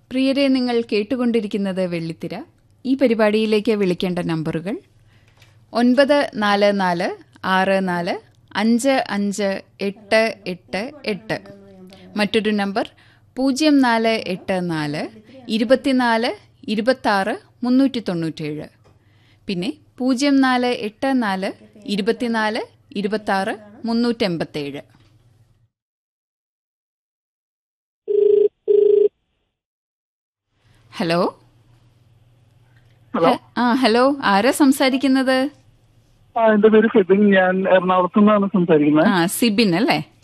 പ്രിയരെ നിങ്ങൾ കേട്ടുകൊണ്ടിരിക്കുന്നത് വെള്ളിത്തിര ഈ പരിപാടിയിലേക്ക് വിളിക്കേണ്ട നമ്പറുകൾ ഒൻപത് നാല് നാല് ആറ് നാല് അഞ്ച് അഞ്ച് എട്ട് എട്ട് എട്ട് മറ്റൊരു നമ്പർ പൂജ്യം നാല് എട്ട് നാല് ഇരുപത്തിനാല് ഇരുപത്താറ് മുന്നൂറ്റി തൊണ്ണൂറ്റേഴ് പിന്നെ പൂജ്യം നാല് എട്ട് നാല് ഇരുപത്തിനാല് ഇരുപത്താറ് മുന്നൂറ്റെൺപത്തേഴ് ഹലോ ഹലോ ആ ഹലോ ആരാ സംസാരിക്കുന്നത് ആ എന്റെ പേര് ഫെബിൻ ഞാൻ എറണാകുളത്ത് നിന്നാണ് സംസാരിക്കുന്നത് ആ സിബിൻ അല്ലേ